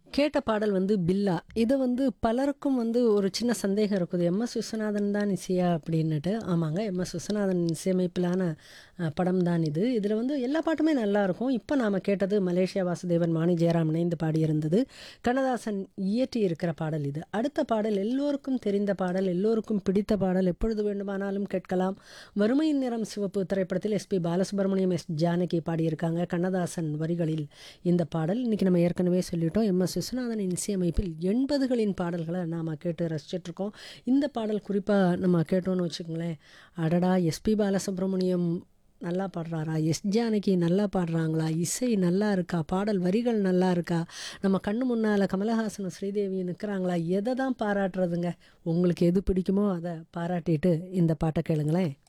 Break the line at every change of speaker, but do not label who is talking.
கேட்ட பாடல் வந்து பில்லா இது வந்து பலருக்கும் வந்து ஒரு சின்ன சந்தேகம் இருக்குது எம்எஸ் விஸ்வநாதன் தான் இசையா அப்படின்னுட்டு ஆமாங்க எம்எஸ் விஸ்வநாதன் இசையமைப்பிலான அஹ், படம் தான் இது இதில் வந்து எல்லா பாட்டுமே நல்லா இருக்கும் இப்போ நாம் கேட்டது மலேசியா வாசுதேவன் வாணி ஜெயராம் இணைந்து பாடியிருந்தது கண்ணதாசன் இயற்றி இருக்கிற பாடல் இது அடுத்த பாடல் எல்லோருக்கும் தெரிந்த பாடல் எல்லோருக்கும் பிடித்த பாடல் எப்பொழுது வேண்டுமானாலும் கேட்கலாம் வறுமையின் நிறம் சிவப்பு திரைப்படத்தில் எஸ்பி பாலசுப்ரமணியம் எஸ் ஜானகி பாடியிருக்காங்க கண்ணதாசன் வரிகளில் இந்த பாடல் இன்னைக்கு நம்ம ஏற்கனவே சொல்லிட்டோம் எம் எஸ் விஸ்வநாதனின் இசையமைப்பில் எண்பதுகளின் பாடல்களை நாம் கேட்டு ரசிச்சிட்ருக்கோம் இந்த பாடல் குறிப்பாக நம்ம கேட்டோம்னு வச்சுக்கோங்களேன் அடடா எஸ்பி பாலசுப்ரமணியம் நல்லா பாடுறாரா எஸ் ஜானகி நல்லா பாடுறாங்களா இசை நல்லா இருக்கா பாடல் வரிகள் நல்லா இருக்கா நம்ம கண்ணு முன்னால் கமலஹாசனும் ஸ்ரீதேவி நிற்கிறாங்களா எதை தான் பாராட்டுறதுங்க உங்களுக்கு எது பிடிக்குமோ அதை பாராட்டிட்டு இந்த பாட்டை கேளுங்களேன்